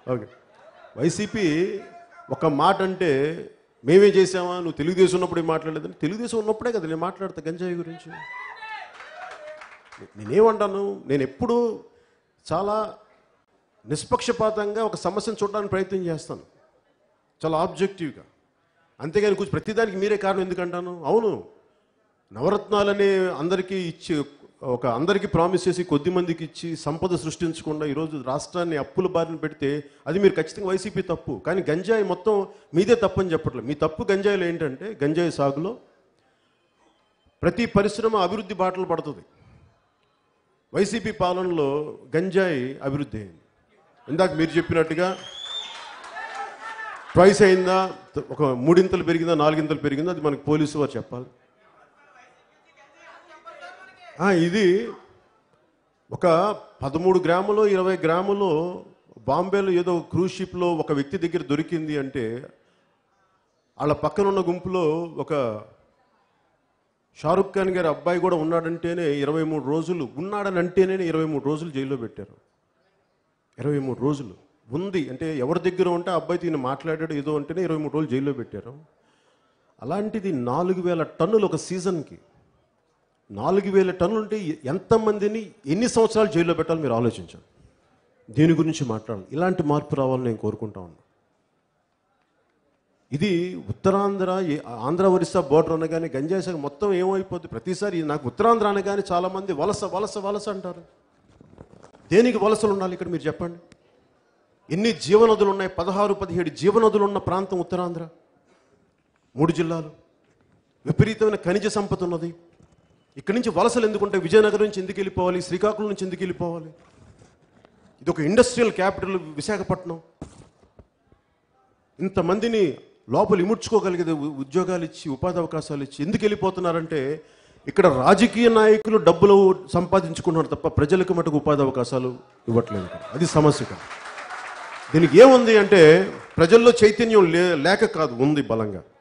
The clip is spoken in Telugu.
ఓకే వైసీపీ ఒక మాట అంటే మేమే చేసామా నువ్వు తెలుగుదేశం ఉన్నప్పుడే మాట్లాడలేదని తెలుగుదేశం ఉన్నప్పుడే కదా నేను మాట్లాడతా గంజాయి గురించి నేనేమంటాను నేను ఎప్పుడూ చాలా నిష్పక్షపాతంగా ఒక సమస్యను చూడడానికి ప్రయత్నం చేస్తాను చాలా ఆబ్జెక్టివ్గా అంతేగాని కొంచెం ప్రతిదానికి మీరే కారణం ఎందుకంటాను అవును నవరత్నాలని అందరికీ ఇచ్చి ఒక అందరికీ ప్రామిస్ చేసి కొద్ది మందికి ఇచ్చి సంపద సృష్టించకుండా ఈరోజు రాష్ట్రాన్ని అప్పుల బారిన పెడితే అది మీరు ఖచ్చితంగా వైసీపీ తప్పు కానీ గంజాయి మొత్తం మీదే తప్పు అని చెప్పట్లేదు మీ తప్పు గంజాయిలో ఏంటంటే గంజాయి సాగులో ప్రతి పరిశ్రమ అభివృద్ధి బాటలు పడుతుంది వైసీపీ పాలనలో గంజాయి అభివృద్ధి అయింది ఇందాక మీరు చెప్పినట్టుగా ట్వైస్ అయిందా ఒక మూడింతలు పెరిగిందా నాలుగింతలు పెరిగిందా అది మనకి పోలీసు వారు చెప్పాలి ఆ, ఇది ఒక పదమూడు గ్రాములు ఇరవై గ్రాములు బాంబేలో ఏదో క్రూజ్ షిప్లో ఒక వ్యక్తి దగ్గర దొరికింది అంటే వాళ్ళ పక్కన ఉన్న గుంపులో ఒక షారుఖ్ ఖాన్ గారి అబ్బాయి కూడా ఉన్నాడంటేనే ఇరవై మూడు రోజులు ఉన్నాడని అంటేనే ఇరవై మూడు రోజులు జైల్లో పెట్టారు ఇరవై మూడు రోజులు ఉంది అంటే ఎవరి దగ్గర ఉంటే ఆ అబ్బాయి ఈయన మాట్లాడాడు ఏదో అంటేనే ఇరవై మూడు రోజులు జైల్లో పెట్టారు అలాంటిది నాలుగు వేల టన్నులు ఒక సీజన్కి నాలుగు వేల టన్నులు ఉంటే ఎంతమందిని ఎన్ని సంవత్సరాలు జైల్లో పెట్టాలో మీరు ఆలోచించండి దీని గురించి మాట్లాడాలి ఇలాంటి మార్పు రావాలని నేను కోరుకుంటా ఉన్నాను ఇది ఉత్తరాంధ్ర ఏ- ఆంధ్ర ఒరిస్సా బోర్డర్ అనగానే గంజాయి సాగు మొత్తం ఏమైపోద్ది ప్రతిసారి నాకు ఉత్తరాంధ్ర అనగానే చాలామంది వలస వలస వలస అంటారు దేనికి వలసలు ఉండాలి ఇక్కడ మీరు చెప్పండి ఎన్ని జీవనదులు ఉన్నాయి పదహారు పదిహేడు జీవనదులు ఉన్న ప్రాంతం ఉత్తరాంధ్ర మూడు జిల్లాలు విపరీతమైన ఖనిజ సంపద ఉన్నది ఇక్కడి నుంచి వలసలు ఎందుకుంటాయి విజయనగరం నుంచి ఎందుకు వెళ్ళిపోవాలి శ్రీకాకుళం నుంచి ఎందుకు వెళ్ళిపోవాలి ఇది ఒక ఇండస్ట్రియల్ క్యాపిటల్ విశాఖపట్నం ఇంతమందిని లోపల ఇముడ్చుకోగలిగేది ఉ- ఉద్యోగాలు ఇచ్చి ఉపాధి అవకాశాలు ఇచ్చి ఎందుకు వెళ్ళిపోతున్నారంటే ఇక్కడ రాజకీయ నాయకులు డబ్బులు సంపాదించుకుంటున్నారు తప్ప ప్రజలకు మటుకు ఉపాధి అవకాశాలు ఇవ్వట్లేదు ఇక్కడ. అది సమస్య ఇక్కడ దీనికి ఏముంది అంటే ప్రజల్లో చైతన్యం లే లేక కాదు ఉంది బలంగా